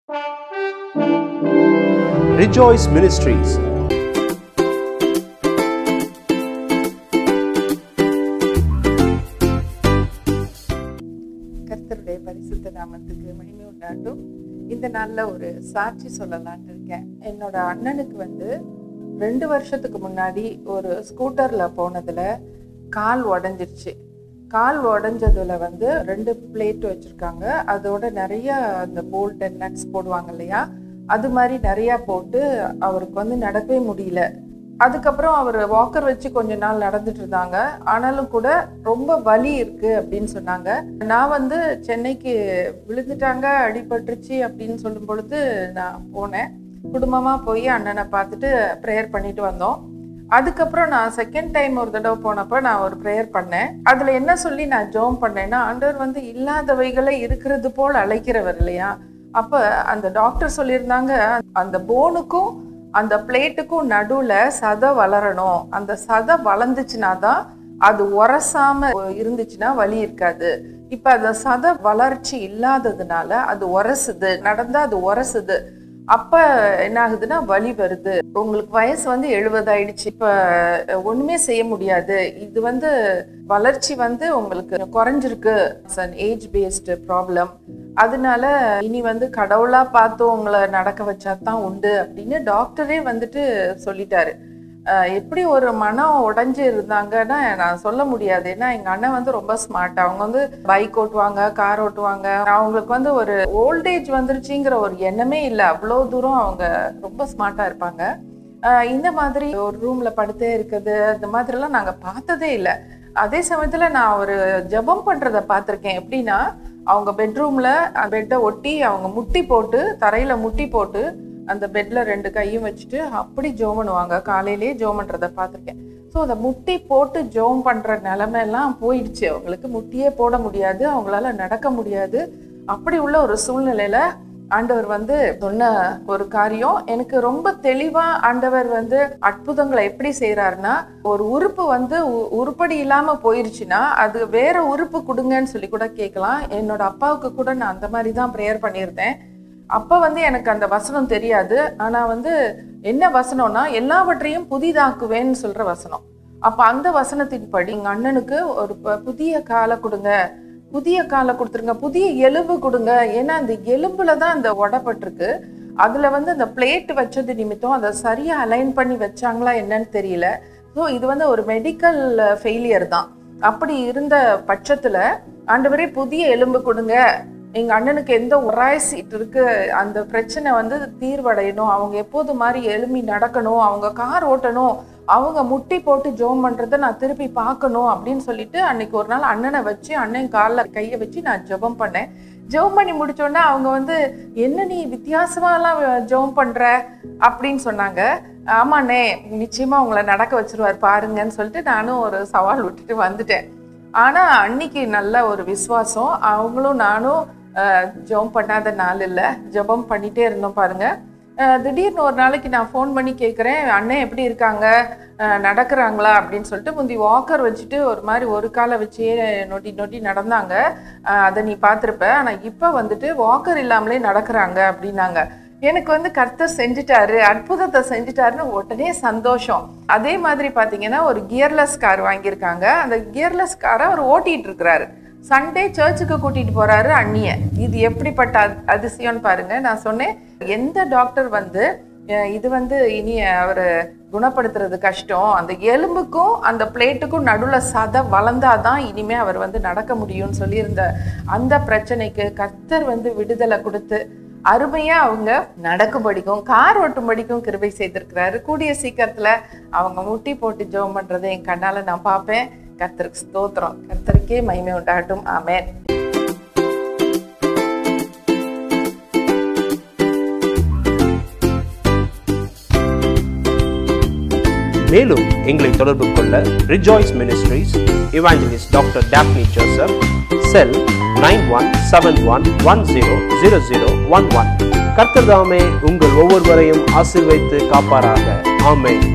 Rejoice Ministries. கர்த்தருடைய பரிசுத்த நாமத்துக்கு மகிமை உண்டாட்டும் இந்த நாள்ல ஒரு சாட்சி சொல்லலாம்னு இருக்கேன் என்னோட அண்ணனுக்கு வந்து ரெண்டு வருஷத்துக்கு முன்னாடி ஒரு ஸ்கூட்டர்ல போனதுல கால் உடஞ்சிருச்சு கால் உடஞ்சதுல வந்து ரெண்டு பிளேட் வச்சிருக்காங்க அதோட நிறைய அந்த போல்ட் அண்ட் நட்ஸ் போடுவாங்க இல்லையா அது மாதிரி நிறைய போட்டு அவருக்கு வந்து நடக்கவே முடியல அதுக்கப்புறம் அவர் வாக்கர் வச்சு கொஞ்ச நாள் நடந்துட்டு இருந்தாங்க ஆனாலும் கூட ரொம்ப வலி இருக்கு அப்படின்னு சொன்னாங்க நான் வந்து சென்னைக்கு விழுந்துட்டாங்க அடிபட்டுருச்சு அப்படின்னு சொல்லும் பொழுது நான் போனேன் குடும்பமா போய் அண்ணனை பார்த்துட்டு ப்ரேயர் பண்ணிட்டு வந்தோம் அதுக்கப்புறம் நான் செகண்ட் டைம் ஒரு தடவை போனப்ப நான் ஒரு ப்ரேயர் பண்ணேன் அதுல என்ன சொல்லி நான் ஜோம் பண்ணேன்னா ஆண்டவர் வந்து இல்லாதவைகளை இருக்கிறது போல் அழைக்கிறவர் இல்லையா அப்ப அந்த டாக்டர் சொல்லியிருந்தாங்க அந்த போனுக்கும் அந்த பிளேட்டுக்கும் நடுவுல சதை வளரணும் அந்த சதை வளர்ந்துச்சுன்னா தான் அது உரசாம இருந்துச்சுன்னா வலி இருக்காது இப்ப அந்த சதை வளர்ச்சி இல்லாததுனால அது உரசுது நடந்தா அது உரசுது அப்ப என்ன ஆகுதுன்னா வலி வருது உங்களுக்கு வயசு வந்து எழுபது ஆயிடுச்சு இப்ப ஒண்ணுமே செய்ய முடியாது இது வந்து வளர்ச்சி வந்து உங்களுக்கு குறைஞ்சிருக்கு ஏஜ் பேஸ்டு ப்ராப்ளம் அதனால இனி வந்து கடவுளா பார்த்து உங்களை நடக்க வச்சா தான் உண்டு அப்படின்னு டாக்டரே வந்துட்டு சொல்லிட்டாரு அஹ் எப்படி ஒரு மனம் உடைஞ்சு இருந்தாங்கன்னா நான் சொல்ல முடியாது ஏன்னா எங்க அண்ணன் வந்து ரொம்ப ஸ்மார்ட் அவங்க வந்து பைக் ஓட்டுவாங்க கார் ஓட்டுவாங்க அவங்களுக்கு வந்து ஒரு ஓல்டேஜ் வந்துருச்சுங்கிற ஒரு எண்ணமே இல்லை அவ்வளோ தூரம் அவங்க ரொம்ப ஸ்மார்ட்டா இருப்பாங்க அஹ் இந்த மாதிரி ஒரு ரூம்ல படுத்தே இருக்குது இந்த மாதிரிலாம் நாங்க பார்த்ததே இல்லை அதே சமயத்துல நான் ஒரு ஜெபம் பண்றத பார்த்திருக்கேன் எப்படின்னா அவங்க பெட்ரூம்ல பெட்டை ஒட்டி அவங்க முட்டி போட்டு தரையில முட்டி போட்டு அந்த பெட்ல ரெண்டு கையும் வச்சுட்டு அப்படி ஜோம் பண்ணுவாங்க காலையிலேயே ஜோம் பண்றத பார்த்திருக்கேன் ஸோ அந்த முட்டி போட்டு ஜோம் பண்ற நிலைமை எல்லாம் போயிடுச்சு அவங்களுக்கு முட்டியே போட முடியாது அவங்களால நடக்க முடியாது அப்படி உள்ள ஒரு சூழ்நிலையில ஆண்டவர் வந்து சொன்ன ஒரு காரியம் எனக்கு ரொம்ப தெளிவா ஆண்டவர் வந்து அற்புதங்களை எப்படி செய்யறாருன்னா ஒரு உறுப்பு வந்து உ- உருப்படி இல்லாம போயிருச்சுன்னா அது வேற உறுப்பு கொடுங்கன்னு சொல்லி கூட கேட்கலாம் என்னோட அப்பாவுக்கு கூட நான் அந்த மாதிரி தான் ப்ரேயர் பண்ணியிருந்தேன் அப்ப வந்து எனக்கு அந்த வசனம் தெரியாது ஆனா வந்து என்ன வசனம்னா எல்லாவற்றையும் புதிதாக்குவேன்னு சொல்ற வசனம் அப்ப அந்த வசனத்தின்படி எங்க அண்ணனுக்கு ஒரு ப- புதிய காலை கொடுங்க புதிய காலை கொடுத்துருங்க புதிய எலும்பு கொடுங்க ஏன்னா அந்த எலும்புல தான் அந்த உடப்பட்டிருக்கு அதுல வந்து அந்த பிளேட் வச்சது நிமித்தம் அதை சரியா அலைன் பண்ணி வச்சாங்களா என்னன்னு தெரியல ஸோ இது வந்து ஒரு மெடிக்கல் ஃபெயிலியர் தான் அப்படி இருந்த பட்சத்துல ஆண்டவரே புதிய எலும்பு கொடுங்க எங்க அண்ணனுக்கு எந்த உராய்சிட்டு இருக்கு அந்த பிரச்சனை வந்து தீர்வடையணும் அவங்க எப்போது மாதிரி எழும்பி நடக்கணும் அவங்க கார் ஓட்டணும் அவங்க முட்டி போட்டு ஜோம் பண்றதை நான் திருப்பி பார்க்கணும் அப்படின்னு சொல்லிட்டு அன்னைக்கு ஒரு நாள் அண்ணனை வச்சு அண்ணன் காலில் கையை வச்சு நான் ஜெபம் பண்ணேன் ஜெபம் பண்ணி முடிச்சோடனே அவங்க வந்து என்ன நீ வித்தியாசமாலாம் ஜெபம் பண்ற அப்படின்னு சொன்னாங்க ஆமாண்ணே நிச்சயமா உங்களை நடக்க வச்சிருவார் பாருங்கன்னு சொல்லிட்டு நானும் ஒரு சவால் விட்டுட்டு வந்துட்டேன் ஆனா அன்னைக்கு நல்ல ஒரு விசுவாசம் அவங்களும் நானும் ஜெபம் பண்ணாத நாள் இல்லை ஜெபம் பண்ணிட்டே இருந்தோம் பாருங்க அஹ் திடீர்னு ஒரு நாளைக்கு நான் ஃபோன் பண்ணி கேட்குறேன் அண்ணன் எப்படி இருக்காங்க அஹ் நடக்கிறாங்களா அப்படின்னு சொல்லிட்டு முந்தி வாக்கர் வச்சுட்டு ஒரு மாதிரி ஒரு காலை வச்சே நொட்டி நொட்டி நடந்தாங்க அஹ் அதை நீ பார்த்துருப்ப ஆனால் இப்போ வந்துட்டு வாக்கர் இல்லாமலே நடக்கிறாங்க அப்படின்னாங்க எனக்கு வந்து கர்த்தர் செஞ்சுட்டாரு அற்புதத்தை செஞ்சுட்டாருன்னு உடனே சந்தோஷம் அதே மாதிரி பார்த்தீங்கன்னா ஒரு கியர்லெஸ் கார் வாங்கியிருக்காங்க அந்த கியர்லெஸ் காரை அவர் ஓட்டிட்டு இருக்கிறாரு சண்டே சர்ச்சுக்கு கூட்டிட்டு போறாரு அண்ணிய இது எப்படிப்பட்ட அத்- அதிசயம்னு பாருங்க நான் சொன்னேன் எந்த டாக்டர் வந்து அஹ், இது வந்து இனி அவர் குணப்படுத்துறது கஷ்டம் அந்த எலும்புக்கும் அந்த பிளேட்டுக்கும் நடுவில் சதை வளர்ந்தாதான் இனிமே அவர் வந்து நடக்க முடியும்னு சொல்லியிருந்த அந்த பிரச்சனைக்கு கர்த்தர் வந்து விடுதலை கொடுத்து அருமையா அவங்க நடக்கும்படிக்கும் கார் ஓட்டும்படிக்கும் கிருபை செய்திருக்கிறாரு கூடிய சீக்கிரத்துல அவங்க முட்டி போட்டு ஜெபம் பண்றதை என் கண்ணால நான் பார்ப்பேன் கர்த்தருக்கு ஸ்தோத்திரம் கர்த்தருக்கே மகிமை உண்டாகட்டும் ஆமென் மேலும் எங்களை தொடர்பு கொள்ள rejoice ministries evangelist doctor Daphne Joseph cell nine one seven one one zero zero zero one one கர்த்தர் தாமே உங்கள் ஒவ்வொருவரையும் ஆசீர்வைத்து காப்பாராக ஆமென்